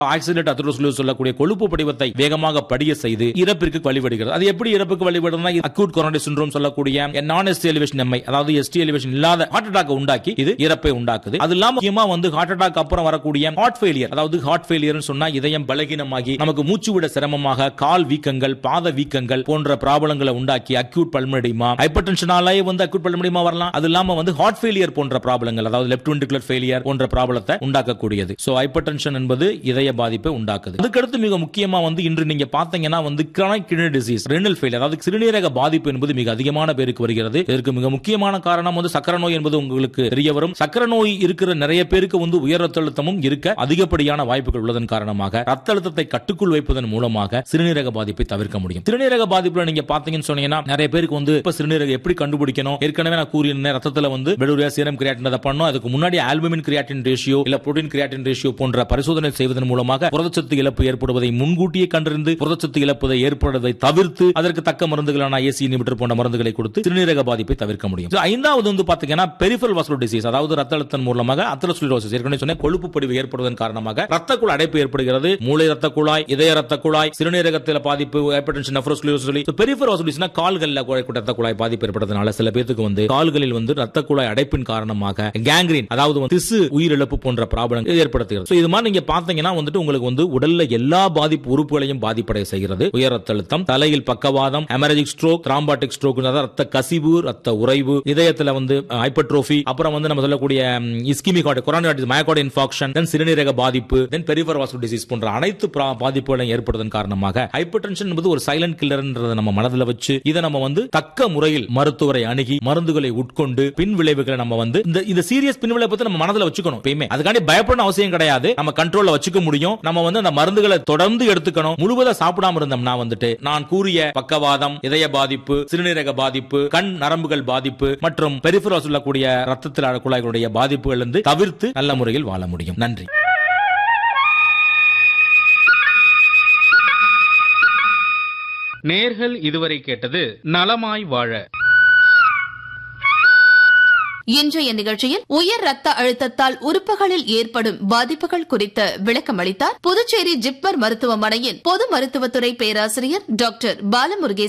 accident அத்ரோஸ்லூஸ் சொல்லக்கூடிய கொழுப்பு படிவத்தை வேகமாக படிய செய்து இறப்பிற்கு வழிவிடுகிறது அது எப்படி இறப்புக்கு வழிவிடுறதுனா அக்யூட் கொரோனரி சிண்ட்ரோம் சொல்லக்கூடிய நான் எஸ்டி எலிவேஷன் எம்ஐ அதாவது எஸ்டி எலிவேஷன் இல்லாத ஹார்ட் அட்டாக் உண்டாக்கி இது இறப்பை உண்டாக்குது அது இல்லாம முக்கியமா வந்து ஹார்ட் அட்டாக் அப்புறம் வரக்கூடிய ஹார்ட் ஃபெயிலியர் அதாவது ஹார்ட் ஃபெயிலியர் சொன்னா இதயம் பலகீனமாகி நமக்கு மூச்சு விட சிரமமாக கால் வீக்கங்கள் பாத வீக்கங்கள் போன்ற ப்ராப்ளங்களை உண்டாக்கி அக்யூட் பல்மடிமா ஹைப்பர் டென்ஷனாலே வந்து அக்யூட் பல்மடிமா வரலாம் அது இல்லாம வந்து ஹார்ட் ஃபெயிலியர் போன்ற ப்ராப்ளங்கள் அதாவது லெப்ட் வென்ட்ரிகுலர் ஃபெயிலியர் போன்ற ப்ராப்ளத்தை உண்டாக்கக்கூடியது சோ ஹைப்பர் டென்ஷன் என்பது இதய பாதிப்பை உண்டாக்குது அதுக்கடுத்து மிக முக்கியமா வந்து இன்று நீங்க பாத்தீங்கன்னா வந்து chronic kidney disease renal failure அதாவது சிறுநீரக பாதிப்பு என்பது மிக அதிகமான பேருக்கு வருகிறது இதற்கு மிக முக்கியமான காரணம் வந்து சக்கர நோய் என்பது உங்களுக்கு தெரிய வரும் சக்கர நோய் இருக்கிற நிறைய பேருக்கு வந்து உயர் ரத்த அழுத்தமும் இருக்க அதிகப்படியான வாய்ப்புகள் உள்ளதன் காரணமாக ரத்த அழுத்தத்தை கட்டுக்குள் வைப்பதன் மூலமாக சிறுநீரக பாதிப்பை தவிர்க்க முடியும் சிறுநீரக பாதிப்புல நீங்க பாத்தீங்கன்னு சொன்னீங்கன்னா நிறைய பேருக்கு வந்து இப்ப சிறுநீரக எப்படி கண்டுபிடிக்கணும் ஏற்கனவே நான் கூறியிருந்தேன் ரத்தத்துல வந்து பெலுரியா சீரம் கிரியாட்டின் அதை பண்ணோம் அதுக்கு முன்னாடி ஆல்புமின் கிரியாட்டின் ரேஷியோ இல்ல புரோட்டீன் கிரியாட்டின் ரேஷியோ போன்ற பரிசோதனை செய்வதன் மூலமாக புரதச்சத்து இழப்பு ஏற்படுவதை முன்கூட்டியே கண்டறிந்து புரதச்சத்து இழப்பதை ஏற்படுவதை தவிர்த்து அதற்கு தக்க மருந்துகளான ஏசி இனிபிட்டர் போன்ற மருந்துகளை கொடுத்து சிறுநீரக பாதிப்பை தவிர்க்க முடியும் So, ஐந்தாவது வந்து பாத்தீங்கன்னா பெரிஃபல் வாஸ்குலர் டிசீஸ் அதாவது ரத்த அழுத்தம் மூலமாக அத்தலோசிலோசிஸ் ஏற்கனவே சொன்ன கொழுப்பு படிவு ஏற்படுவதன் காரணமாக ரத்த குழாய் அடைப்பு ஏற்படுகிறது மூளை ரத்த குழாய் இதய ரத்த குழாய் சிறுநீரகத்தில் பாதிப்பு ஹைப்பர்டென்ஷன் நெஃப்ரோஸ்குலோசிஸ் சொல்லி பெரிஃபல் வாஸ்குலர்ஸ்னா கால்கள்ல குழாய் ரத்த குழாய் பாதிப்பு ஏற்படுறதுனால சில பேருக்கு வந்து கால்களில் வந்து ரத்த குழாய் அடைப்பின் காரணமாக கேங்க்ரீன் அதாவது வந்து திசு உயிரிழப்பு போன்ற ப்ராப்ளம் ஏற்படுத்துகிறது So, இது மாதிரி நீங்க பாத்தீங்கன்னா வந்துட்டு உங்களுக்கு வந்து உடல்ல எல்லா பாதிப்பு உறுப்புகளையும் பாதிப்படைய செய்கிறது உயர் ரத்த அழுத்தம் தலையில் பக்கவாதம் ஹெமரஜிக் ஸ்ட்ரோக் திராம்பாட்டிக் ஸ்ட்ரோக் ரத்த கசிவு ரத்த உறைவு இதயத்துல வந்து ஹைப்பர்ட்ரோஃபி அப்புறம் வந்து நம்ம சொல்லக்கூடிய இஸ்கிமிக் கொரோனா மயக்கோட இன்ஃபாக்ஷன் தென் சிறுநீரக பாதிப்பு தென் பெரிஃபர் வாஸ்குலர் டிசீஸ் போன்ற அனைத்து பிரா- பாதிப்புகளும் ஏற்படுவதன் காரணமாக ஹைப்பர் டென்ஷன் என்பது ஒரு சைலண்ட் கில்லர்ன்றதை நம்ம மனதில் வச்சு இதை நம்ம வந்து தக்க முறையில் மருத்துவரை அணுகி மருந்துகளை உட்கொண்டு பின் விளைவுகளை நம்ம வந்து இந்த இந்த சீரியஸ் பின் விளைவு பத்தி நம்ம மனதில் வச்சுக்கணும் எப்பயுமே அதுக்காண்டி பயப்படணும் அவசியம் கிடையாது நம்ம கண்ட்ரோல்ல வச்சுக்க முடியும் நம்ம வந்து அந்த மருந்துகளை தொடர்ந்து எடுத்துக்கணும் முழுவதா சாப்பிடாம இருந்தோம்னா வந்துட்டு நான் கூறிய பக்கவாதம் இதய பாதிப்பு சிறுநீரக பாதிப்பு கண் நரம்புகள் பாதிப்பு மற்றும் பெரிஃபரல் சொல்லக்கூடிய ரத்தத்தில் குழாய்களுடைய பாதிப்புகள் இருந்து தவிர்த்து நல்ல முறையில் வாழ முடியும் நன்றி நேர்கள் இதுவரை கேட்டது நலமாய் வாழ இன்றைய நிகழ்ச்சியில் உயர் ரத்த அழுத்தத்தால் உறுப்புகளில் ஏற்படும் பாதிப்புகள் குறித்து விளக்கம் அளித்தார் புதுச்சேரி ஜிப்மர் மருத்துவமனையின் பொது மருத்துவத்துறை பேராசிரியர் டாக்டர் பாலமுருகேசன்